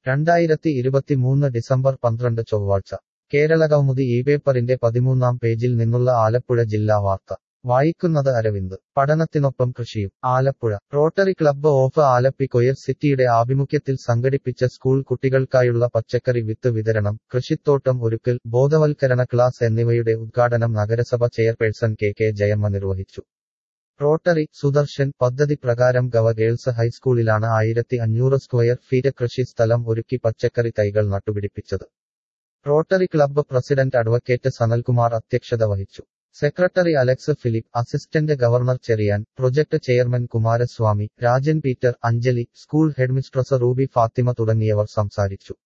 രണ്ടായിരത്തി ഇരുപത്തിമൂന്ന് ഡിസംബർ പന്ത്രണ്ട് ചൊവ്വാഴ്ച കേരളകൗമുദി ഈ പേപ്പറിന്റെ പതിമൂന്നാം പേജിൽ നിന്നുള്ള ആലപ്പുഴ ജില്ലാ വാർത്ത വായിക്കുന്നത് അരവിന്ദ് പഠനത്തിനൊപ്പം കൃഷിയും Alappuzha rotary club of Alleppey coir സിറ്റിയുടെ ആഭിമുഖ്യത്തിൽ സംഘടിപ്പിച്ച സ്കൂൾ കുട്ടികൾക്കായുള്ള പച്ചക്കറി വിത്ത് വിതരണം കൃഷിത്തോട്ടം ഒരുക്കൽ ബോധവൽക്കരണ ക്ലാസ് എന്നിവയുടെ ഉദ്ഘാടനം നഗരസഭ ചെയർപേഴ്സൺ കെ കെ ജയമ്മ നിർവഹിച്ചു റോട്ടറി സുദർശൻ പദ്ധതി പ്രകാരം ഗവ ഗേൾസ് ഹൈസ്കൂളിലാണ് ആയിരത്തി അഞ്ഞൂറ് സ്ക്വയർ ഫീറ്റ് കൃഷി സ്ഥലം ഒരുക്കി പച്ചക്കറി തൈകൾ നട്ടുപിടിപ്പിച്ചത് rotary club president advocate Sanalkumar അധ്യക്ഷത വഹിച്ചു secretary Alex Philip assistant governor Cherian project chairman Kumaraswamy Rajan Peter Anjali school headmistress Ruby Fathima തുടങ്ങിയവർ സംസാരിച്ചു